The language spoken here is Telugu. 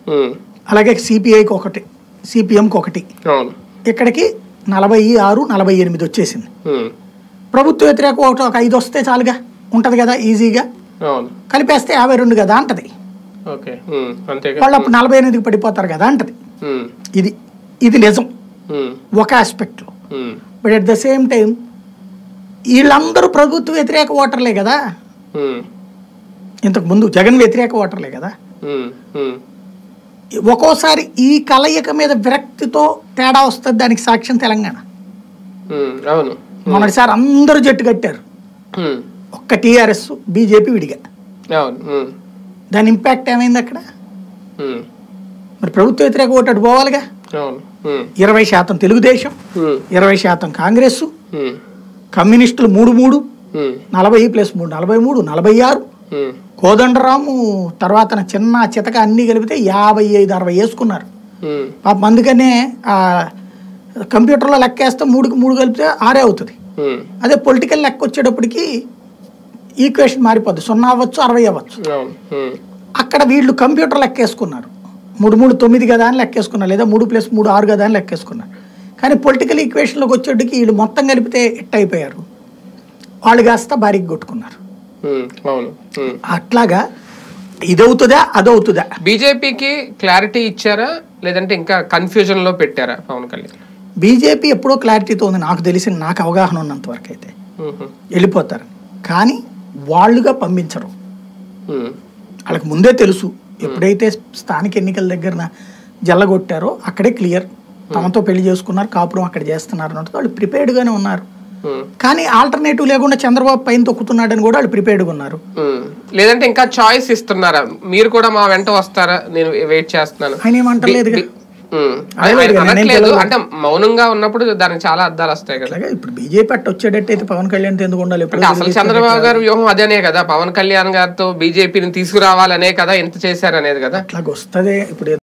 ఉమ్, అలాగే సిపిఐకి ఒకటి సిపిఎంకి ఒకటి అవును ఇక్కడికి నలభై ఆరు నలభై ఎనిమిది వచ్చేసింది ఉమ్, ప్రభుత్వ వ్యతిరేక ఒకటి ఒక ఐదు వస్తే చాలుగా ఉంటుంది కదా ఈజీగా అవును కలిపేస్తే యాభై రెండు కదా అంటది ఓకే ఉమ్, అంతేగా వాళ్ళు అప్పుడు నలభై ఎనిమిదికి పడిపోతారు కదా అంటది ఉమ్, ఇది ఇది నిజం ఉమ్, ఒక ఆస్పెక్ట్లో um, but at the same time వీళ్ళందరూ ప్రభుత్వ వ్యతిరేక ఓటర్లే కదా ఉమ్, ఇంతకు ముందు జగన్ వ్యతిరేక ఓటర్లే కదా ఉమ్, ఉమ్, ఒక్కోసారి ఈ కలయిక మీద విరక్తితో తేడా వస్తుంది దానికి సాక్ష్యం తెలంగాణ ఉమ్, అవును మొన్నటిసారి అందరూ జట్టు కట్టారు ఉమ్, ఒక్క టీఆర్ఎస్ బీజేపీ విడిగా అవును ఉమ్, దాని ఇంపాక్ట్ ఏమైంది అక్కడ ఉమ్, మరి ప్రభుత్వ వ్యతిరేక ఓటు అటు పోవాలిగా అవును ఉమ్, ఇరవై శాతం తెలుగుదేశం ఉమ్, ఇరవై శాతం కాంగ్రెస్ ఉమ్, కమ్యూనిస్టులు మూడు మూడు ఉమ్, నలభై ప్లస్ మూడు నలభై మూడు నలభై ఆరు ఉమ్, కోదండరాము తర్వాత నా చిన్న చితక అన్నీ కలిపితే యాభై ఐదు అరవై వేసుకున్నారు ఉమ్, పాపం అందుకనే ఆ కంప్యూటర్లో లెక్కేస్తే మూడుకి మూడు కలిపితే ఆరే అవుతుంది ఉమ్, అదే పొలిటికల్ లెక్క వచ్చేటప్పటికి ఈక్వేషన్ మారిపోద్ది సున్నా అవ్వచ్చు అరవై అవ్వచ్చు అవును ఉమ్, అక్కడ వీళ్ళు కంప్యూటర్ లెక్కేసుకున్నారు మూడు మూడు తొమ్మిది కదా అని లెక్కేసుకున్నారు లేదా మూడు ప్లస్ మూడు ఆరు కదా అని లెక్కేసుకున్నారు కానీ పొలిటికల్ ఈక్వేషన్లోకి వచ్చేటికి వీళ్ళు మొత్తం కలిపితే ఎట్ అయిపోయారు వాళ్ళు కాస్త భారీగా కొట్టుకున్నారు ఉమ్, అవును ఉమ్. అట్లాగా ఇదవుతుందా అదవుతుందా బీజేపీకి క్లారిటీ ఇచ్చారా లేదంటే ఇంకా కన్ఫ్యూజన్ లో పెట్టారా పవన్ కళ్యాణ్ బీజేపీ ఎప్పుడో క్లారిటీతో ఉంది నాకు తెలిసిన నాకు అవగాహన ఉన్నంత వరకు అయితే ఉహు, వెళ్ళిపోతారు కానీ వాళ్ళుగా పంపించరు ఉమ్, వాళ్ళకి ముందే తెలుసు ఎప్పుడైతే స్థానిక ఎన్నికల దగ్గర జల్లగొట్టారో అక్కడే క్లియర్ తమతో పెళ్లి చేసుకున్నారు కాపురం అక్కడ చేస్తున్నారు అన్నట్టు వాళ్ళు ప్రిపేర్డ్గానే ఉన్నారు ఉమ్, కానీ ఆల్టర్నేటివ్ లేకుండా చంద్రబాబు పైన తొక్కుతున్నాడని కూడా వాళ్ళు ప్రిపేర్డ్గా ఉన్నారు ఉమ్. లేదంటే ఇంకా చాయిస్ ఇస్తున్నారా మీరు కూడా మా వెంట వస్తారా నేను వెయిట్ చేస్తున్నాను ఆయన ఏమంటలేదుగా బి- ఉమ్. అదే ఆయన కదా, నేను అనట్లేదు తెలియదు. అంటే మౌనంగా ఉన్నప్పుడు దానికి చాలా అర్థాలు వస్తాయి కదా అలాగే ఇప్పుడు బీజేపీ అట్ట వచ్చేటట్టయితే పవన్ కళ్యాణ్ ఎందుకు ఉండాలి అంటే ఎప్పుడు అసలు చంద్రబాబు గారు వ్యూహం అదేనే కదా పవన్ కళ్యాణ్ గారితో బీజేపీని తీసుకురావాలనే కదా ఎంత చేశారనేది కదా అట్లాగ వస్తుంది ఇప్పుడు